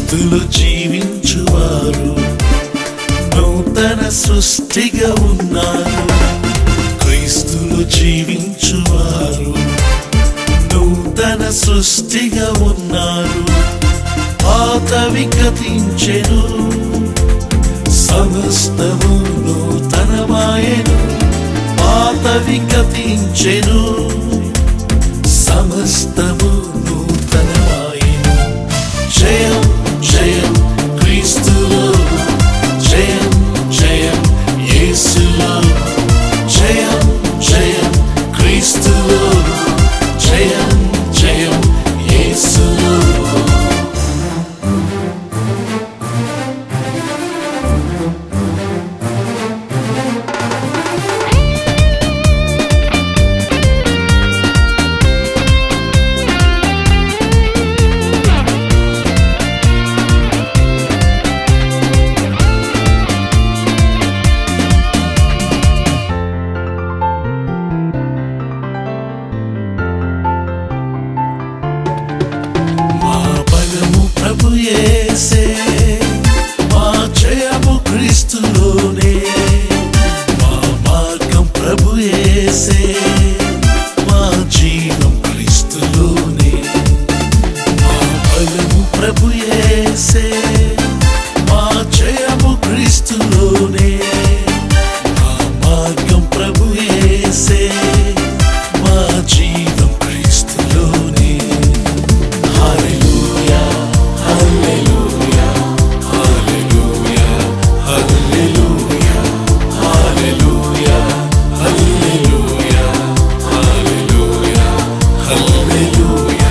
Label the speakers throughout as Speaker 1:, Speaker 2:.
Speaker 1: క్రీస్తులు జీవించువారు నూతన సృష్టిగా ఉన్నారు క్రీస్తులు జీవించువారు నూతన సృష్టిగా ఉన్నారు పాతవి గతించెను సమస్తము నూతనమాయను పాతవి గతించెను సమస్తము నూతనమాయను జయం జయం క్రీస్తులో జయం జయం యేసులో జయం జయం క్రీస్తులో జయం జయం యేసులో మా బలము ప్రభు యేసే మా జయము క్రీస్తులోనే మా మార్గం ప్రభు యేసే మా జీవం క్రీస్తులోనే మా బలము ప్రభు యేసే మా జయము క్రీస్తులోనే మా మార్గం ప్రభు యేసే మా జీవం క్రీస్తులోనే Hallelujah, hallelujah, hallelujah, hallelujah, hallelujah, hallelujah, hallelujah, hallelujah.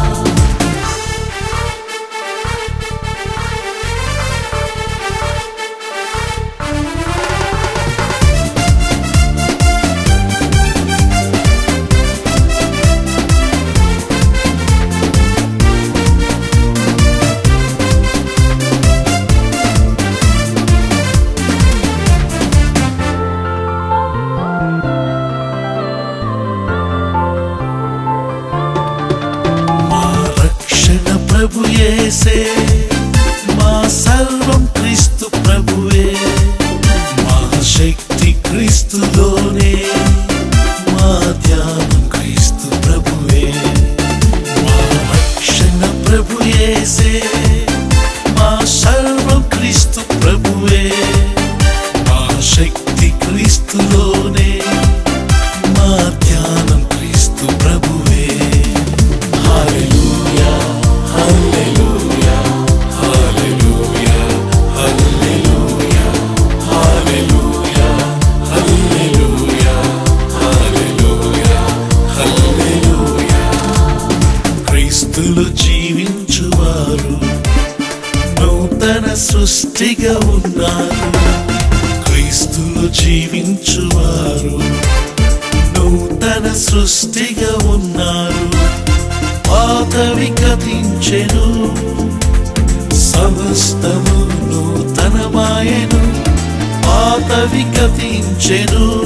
Speaker 1: మా రక్షణ ప్రభు యేసే మా సర్వం క్రీస్తు ప్రభువే మా శక్తి క్రీస్తులోనే మా ధ్యానం క్రీస్తు ప్రభువే మా రక్షణ ప్రభు యేసే మా సర్వం క్రీస్తు ప్రభువే మా శక్తి క్రీస్తులోనే మా ధ్యానం క్రీస్తు ప్రభువే హల్లెలూయా హల్లెలూయా హల్లెలూయా హల్లెలూయా హల్లెలూయా హల్లెలూయా హల్లెలూయా హల్లెలూయా క్రీస్తులు జీవించువారు నూతన సృష్టిగా ఉన్నారు క్రీస్తులు జీవించువారు నూతన సృష్టిగా ఉన్నారు పాతవి గతించెను సమస్తము నూతనమాయను పాతవి గతించెను